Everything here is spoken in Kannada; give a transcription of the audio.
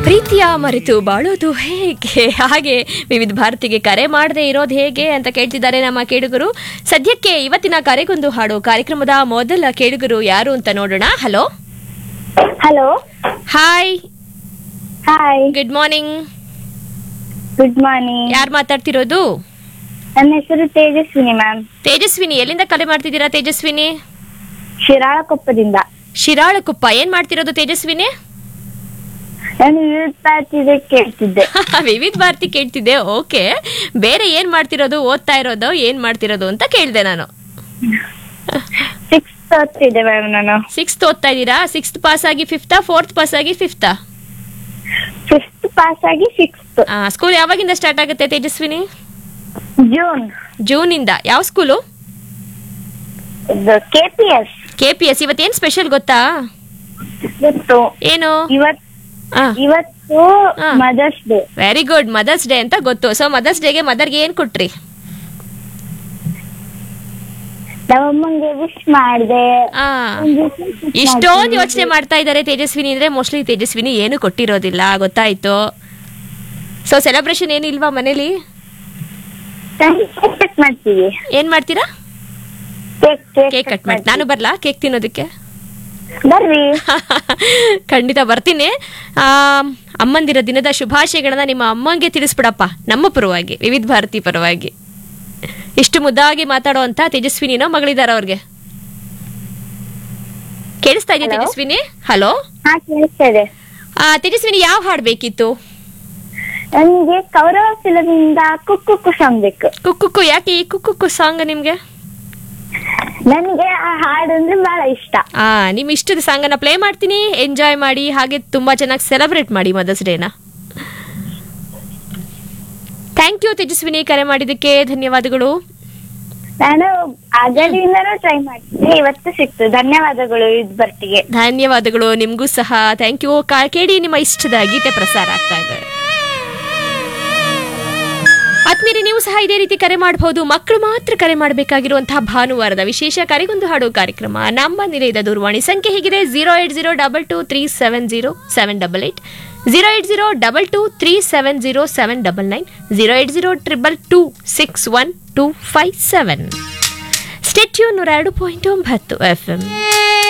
ಪ್ರೀತಿಯ ಮರೆತು ಬಾಳೋದು ಹೇಗೆ ಹಾಗೆ ವಿವಿಧ ಭಾರತಿಗೆ ಕರೆ ಮಾಡದೆ ಇರೋದು ಹೇಗೆ ಅಂತ ಕೇಳ್ತಿದ್ದಾರೆ ನಮ್ಮ ಕೇಳುಗರು ಸದ್ಯಕ್ಕೆ ಇವತ್ತಿನ ಕರೆಗೊಂದು ಹಾಡು ಕಾರ್ಯಕ್ರಮದ ಮೊದಲ ಕೇಳುಗರು ಯಾರು ಅಂತ ನೋಡೋಣ hello hello hi hi good morning good morning ಯಾರು ಮಾತಾಡ್ತಿರೋದು ನನ್ನ ಹೆಸರು ತೇಜಸ್ವಿನಿ ಮ್ಯಾಮ್ ತೇಜಸ್ವಿನಿ ಎಲ್ಲಿಂದ ಕರೆ ಮಾಡ್ತಿದ್ದೀರಾ ತೇಜಸ್ವಿನಿ ಶಿರಾಳಕೊಪ್ಪದಿಂದ ಶಿರಾಳಕುಪ್ಪ ಏನ್ ಮಾಡ್ತಿರೋದು ತೇಜಸ್ವಿನಿ ನಾನು ವಿವಿಧ ಭಾರತಿದೆ ಕೇಳ್ತಿದ್ದೆ ವಿವಿಧ ಭಾರತಿ ಕೇಳ್ತಿದ್ದೆ ಓಕೆ ಬೇರೆ ಏನ್ ಮಾಡ್ತಿರೋದು ಓದ್ತಾ ಇರೋದು ಏನ್ ಮಾಡ್ತಿರೋದು ಅಂತ ಕೇಳಿದೆ ನಾನು ಸಿಕ್ಸ್ ಓದ್ತಿದ್ದೆ ಮ್ಯಾಮ್ ನಾನು ಸಿಕ್ಸ್ತ್ ಓದ್ತಾ ಇದ್ದೀರಾ ಸಿಕ್ಸ್ತ್ ಪಾಸ್ ಆಗಿ ಫಿಫ್ತಾ ಫೋರ್ತ್ ಪಾಸ್ ಆಗಿ ಫಿಫ್ತಾ ಫಿಫ್ತ್ ಪಾಸ್ ಆಗಿ ಸಿಕ್ಸ್ತ್ ಸ್ಕೂಲ್ ಯಾವಾಗಿಂದ ಸ್ಟಾರ್ಟ್ ಆಗುತ್ತೆ ತೇಜಸ್ವಿನಿ ಜೂನ್ ಜೂನ್ ಇಂದ ಯಾವ school K P S K P S ಇವತ್ತೇನ್ ಸ್ಪೆಷಲ್ ಗೊತ್ತಾ ಗೊತ್ತು ಏನು ಇವತ್ ಇವತ್ತು ಹಾ. Mother's day very good mother's day ಅಂತ ಗೊತ್ತು ಸೊ ಮದರ್ಸ್ ಡೇಗೆ ಮದರ್ಗೆ ಏನ್ ಕೊಟ್ರಿ ನಮ್ಮಮ್ಮಂಗೆ ವಿಶ್ ಮಾಡಿದೆ ಆ ಇಷ್ಟೊಂದು ಯೋಚನೆ ಮಾಡ್ತಾ ಇದ್ದಾರೆ ತೇಜಸ್ವಿನಿ ಅಂದ್ರೆ ಮೋಸ್ಟ್ಲಿ ತೇಜಸ್ವಿನಿ ಏನು ಕೊಟ್ಟಿರೋದಿಲ್ಲ ಗೊತ್ತಾಯ್ತು ಸೊ ಸೆಲೆಬ್ರೇಷನ್ ಏನು ಇಲ್ವಾ ಮನೇಲಿ ಕಟ್ ಮಾಡ್ತೀವಿ ಏನ್ ಮಾಡ್ತೀರಾ ಕೇಕ್ ಕೇಕ್ ಕಟ್ ಮಾಡಿ ನಾನು ಬರ್ಲಾ ಕೇಕ್ ತಿನ್ನೋದಕ್ಕೆ ಬರ್ರಿ ಖಂಡಿತ ಬರ್ತೀನಿ ಆ, ಅಮ್ಮಂದಿರ ದಿನದ ಶುಭಾಶಯಗಳನ್ನ ನಿಮ್ಮ ಅಮ್ಮಂಗೆ ತಿಳಿಸ್ಬಿಡಪ್ಪ ನಮ್ಮ ಪರವಾಗಿ ವಿವಿಧ ಭಾರತಿ ಪರವಾಗಿ ಇಷ್ಟು ಮುದ್ದಾಗಿ ಮಾತಾಡೋ ಅಂತ ತೇಜಸ್ವಿನಿನೋ ಮಗಳಿದಾರ ಅವ್ರಿಗೆ ಕೇಳಿಸ್ತಾ ಇದೆಯಾ Hello? ತೇಜಸ್ವಿನಿ ಹಲೋ ಹಾ ಕೇಳಿಸ್ತಾ ಇದೆ ತೇಜಸ್ವಿನಿ ಯಾವ ಹಾಡ್ ಬೇಕಿತ್ತು ನನ್ಗೆ ಕೌರವ ಫಿಲಮಿಂದ ಕುಕ್ಕು ಕುಕ್ಕು ಸಾಂಗ್ ಬೇಕು ಕುಕ್ಕುಕ್ಕು ಯಾಕೆ ಈ ಕುಕ್ಕುಕ್ಕು ಸಾಂಗ್ ನಿಮ್ಗೆ ನನ್ಗೆ ಆ ಹಾಡು ಅಂದ್ರೆ ಬಹಳ ಇಷ್ಟ ಆ ನಿಮ್ ಇಷ್ಟದ ಸಾಂಗ್ ಅನ್ನ ಪ್ಲೇ ಮಾಡ್ತೀನಿ ಎಂಜಾಯ್ ಮಾಡಿ ಹಾಗೆ ತುಂಬಾ ಚೆನ್ನಾಗಿ ಸೆಲೆಬ್ರೇಟ್ ಮಾಡಿ ಮದರ್ಸ್ ಡೇನ ಥ್ಯಾಂಕ್ ಯು ತೇಜಸ್ವಿನಿ ಕರೆ ಮಾಡಿದ್ದಕ್ಕೆ ಧನ್ಯವಾದಗಳು ನಾನು ಆಗಲಿಂದನೂ ಟ್ರೈ ಮಾಡ್ತೀನಿ ಇವತ್ತು ಸಿಕ್ತು ಧನ್ಯವಾದಗಳು ಇದ್ ಬರ್ತಿಗೆ ಧನ್ಯವಾದಗಳು ನಿಮಗೂ ಸಹ ಥ್ಯಾಂಕ್ ಯು ಕೇಳಿ ನಿಮ್ಮ ಇಷ್ಟದ ಗೀತೆ ಪ್ರಸಾರ ಆಗ್ತಾ ಇದೆ ಆತ್ಮೀಯರೇ ನೀವು ಸಹ ಇದೇ ರೀತಿ ಕರೆ ಮಾಡಬಹುದು ಮಕ್ಕಳು ಮಾತ್ರ ಕರೆ ಮಾಡಬೇಕಾಗಿರುವಂತಹ ಭಾನುವಾರದ ವಿಶೇಷ ಕರೆಗೊಂದು ಹಾಡು ಕಾರ್ಯಕ್ರಮ ನಮ್ಮ ನಿಲಯದ ದೂರವಾಣಿ ಸಂಖ್ಯೆ ಹೇಗಿದೆ zero eight zero double two three seven zero seven double eight zero eight zero double two three seven zero seven double nine zero eight zero triple two six one two five seven ಸ್ಟೆಚ್ಯೂ ನೂರ ಎರಡು ಪಾಯಿಂಟ್ ಒಂಬತ್ತು ಎಫ್ ಎಂ